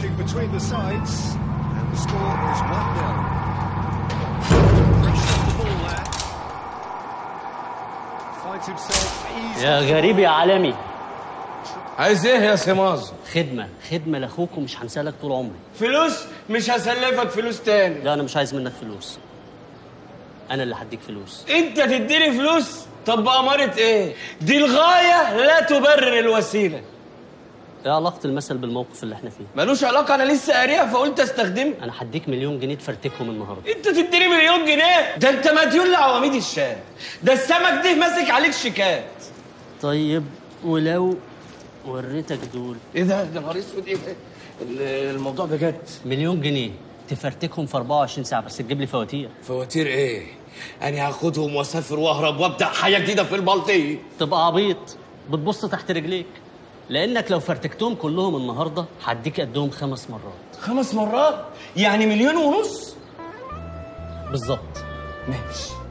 talking between the sides, and the score is 1 0. Pressure on the ball there. Finds himself easily. يا غريب يا عالمي عايز ايه يا سماز خدمة خدمة لاخوك ومش هنسالك طول عمري فلوس مش هسلفك فلوس تاني لا انا مش عايز منك فلوس انا اللي هديك فلوس انت تديني فلوس طب بأمارة ايه دي الغاية لا تبرر الوسيلة ايه علاقة المثل بالموقف اللي احنا فيه ملوش علاقة انا لسه قاريها فقلت استخدمها انا هديك مليون جنيه تفرتكهم النهارده انت تديني مليون جنيه ده انت مديون لعواميد الشام ده السمك ده ماسك عليك شيكات طيب ولو وريتك دول ايه ده ده نهار اسود ايه ده ال- الموضوع بجد مليون جنيه تفرتكهم في 24 ساعة بس تجيب لي فواتير فواتير ايه انا هاخدهم واسافر واهرب وابدا حياه جديده في البلطيق تبقى عبيط بتبص تحت رجليك لانك لو فرتكتهم كلهم النهارده هديك قدهم خمس مرات خمس مرات يعني مليون ونص بالظبط ماشي